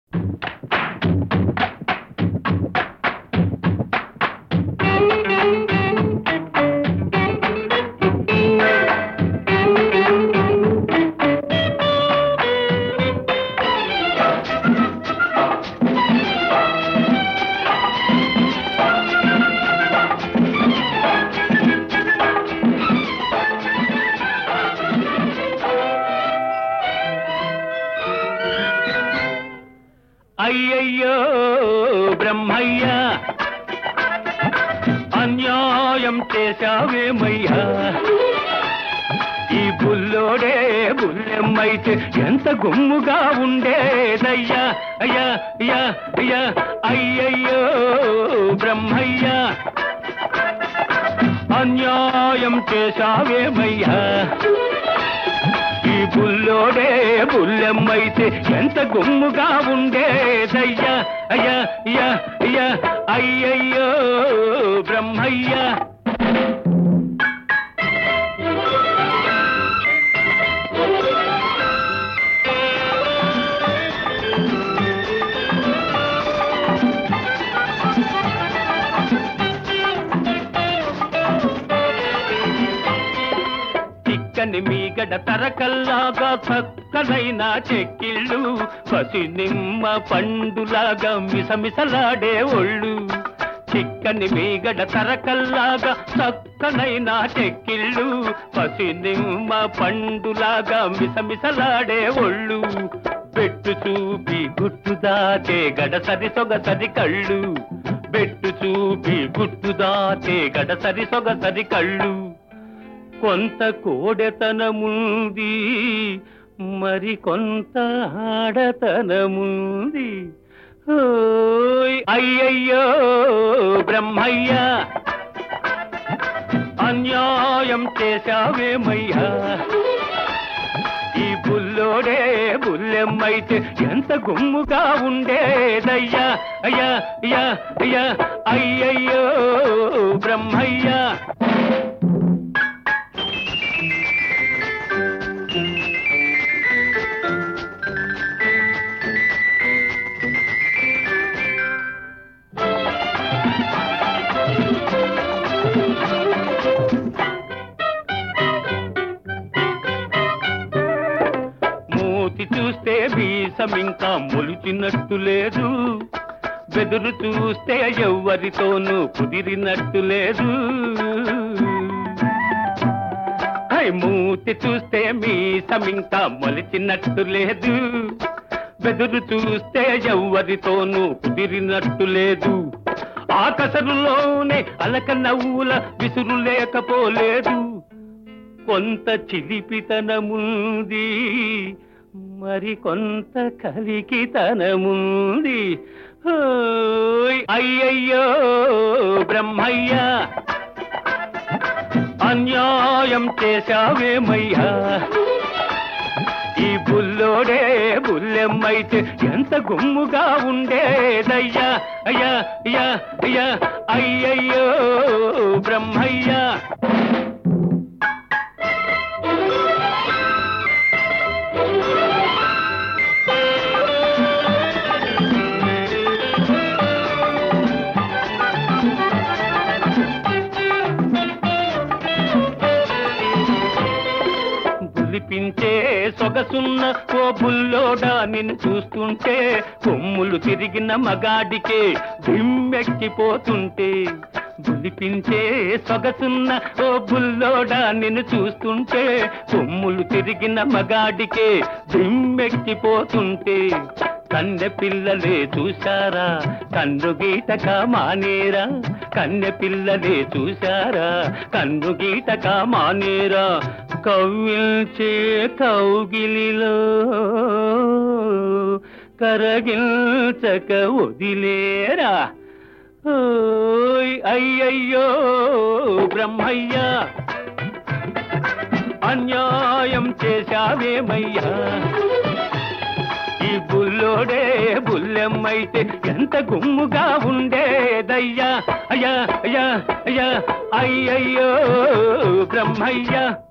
అయ్యయ్యో బ్రహ్మయ్య అన్యాయం చేశావేమయ్యా ఈ బుల్లోడే బుల్లెమ్మైతే ఎంత గుమ్ముగా ఉండేదయ్యా అయ్యా అయ్యా అయ్యా అయ్యయ్యో బ్రహ్మయ్య అన్యాయం చేశావేమయ్యా ఈ బుల్లోడే బుల్లెమ్మైతే ఎంత గుమ్ముగా ఉండేదయ్యా అయ్యా అయ్యా అయ్యా అయ్యయ్యో బ్రహ్మయ్య చిక్కని మీగడ తరకల్లాగా చక్కనైన చెక్కిళ్ళు పసి నిమ్మ పండులాగా మిసమిసలాడే ఒళ్ళు చిక్కని మీగడ తరకల్లాగా చక్కనైన చెక్కిళ్ళు పసి నిమ్మ పండులాగా మిసమిసలాడే ఒళ్ళు పెట్టు చూపి గుట్టు దాచే గడసరి సొగసరి కళ్ళు బెట్టు చూపి గుట్టు దాచే గడసరి సొగసరి కళ్ళు కొంత కోడెతనముంది మరి కొంత ఆడతనముంది ఓయ్ అయ్యయ్యో బ్రహ్మయ్య అన్యాయం చేశావేమయ్యా ఈ బుల్లోడే బుల్లెమ్మైతే ఎంత గుమ్ముగా ఉండేదయ్యా అయ్యా అయ్యా అయ్యా అయ్యయ్యో బ్రహ్మయ్య మూతి చూస్తే వీసం ఇంకా మొలిచినట్టు లేదు బెదురు చూస్తే ఎవ్వరితోనూ కుదిరినట్టు లేదు హై, మూతి చూస్తే మీసం ఇంకా మొలిచినట్టు లేదు బెదురు చూస్తే ఎవ్వరితోనూ కుదిరినట్టు లేదు ఆకసరులోనే అలక నవ్వుల విసురు లేకపోలేదు కొంత చిలిపితనముంది మరి కొంత కలికితనముంది ఓయ్ అయ్యయ్యో బ్రహ్మయ్య అన్యాయం చేశావేమయ్యా ఈ బుల్లోడే బుల్లెమ్మైతే ఎంత గుమ్ముగా ఉండేదయ్యా అయ్యా అయ్యా అయ్యా అయ్యయ్యో బ్రహ్మయ్య బులిపించే సొగసున్న ఓ బుల్లోడా నిన్ను చూస్తుంటే కొమ్ములు తిరిగిన మగాడికే దిమ్మెక్కిపోతుంటే బులిపించే సొగసున్న ఓ బుల్లోడా నిన్ను చూస్తుంటే కొమ్ములు తిరిగిన మగాడికే దిమ్మెక్కిపోతుంటే కన్నె పిల్లలే చూశారా కన్ను గీటక మానేరా కన్నె పిల్లలే చూశారా కన్ను గీటక మానేరా కవ్విల్చే కౌగిలిలో కరగిల్చక వదిలేరా ఓయ్ అయ్యయ్యో బ్రహ్మయ్య అన్యాయం చేశావేమయ్యా ఈ బుల్లోడే బుల్లెమ్మైతే ఎంత గుమ్ముగా ఉండేదయ్యా అయ్యా అయ్యా అయ్యా అయ్యయ్యో బ్రహ్మయ్య